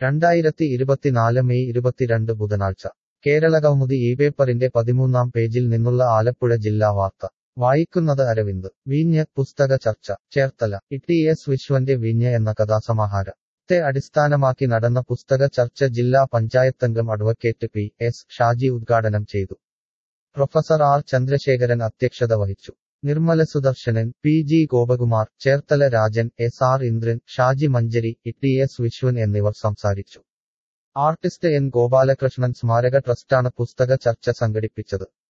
രണ്ടായിരത്തി ഇരുപത്തിനാല് മെയ് ഇരുപത്തിരണ്ട് ബുധനാഴ്ച കേരള കൗമുദി ഈ പേപ്പറിന്റെ പതിമൂന്നാം പേജിൽ നിന്നുള്ള ആലപ്പുഴ ജില്ലാ വാർത്ത വായിക്കുന്നത് അരവിന്ദ് വീഞ്ഞ് പുസ്തക ചർച്ച ചേർത്തല ഇ എസ് വിശ്വന്റെ വീഞ്ഞ് എന്ന കഥാസമാഹാരം ത്തെ അടിസ്ഥാനമാക്കി നടന്ന പുസ്തക ചർച്ച ജില്ലാ പഞ്ചായത്തംഗം അഡ്വക്കേറ്റ് പി എസ് ഷാജി ഉദ്ഘാടനം ചെയ്തു പ്രൊഫസർ ആർ ചന്ദ്രശേഖരൻ അധ്യക്ഷത വഹിച്ചു Nirmala Sudarshanan P G Gopakumar Cherthala Rajan S R Indran Shaji Manjari E S Viswan എന്നിവർ സംസാരിച്ചു ആർട്ടിസ്റ്റ് എൻ ഗോപാലകൃഷ്ണൻ സ്മാരക ട്രസ്റ്റാണ് പുസ്തക ചർച്ച സംഘടിപ്പിച്ചത്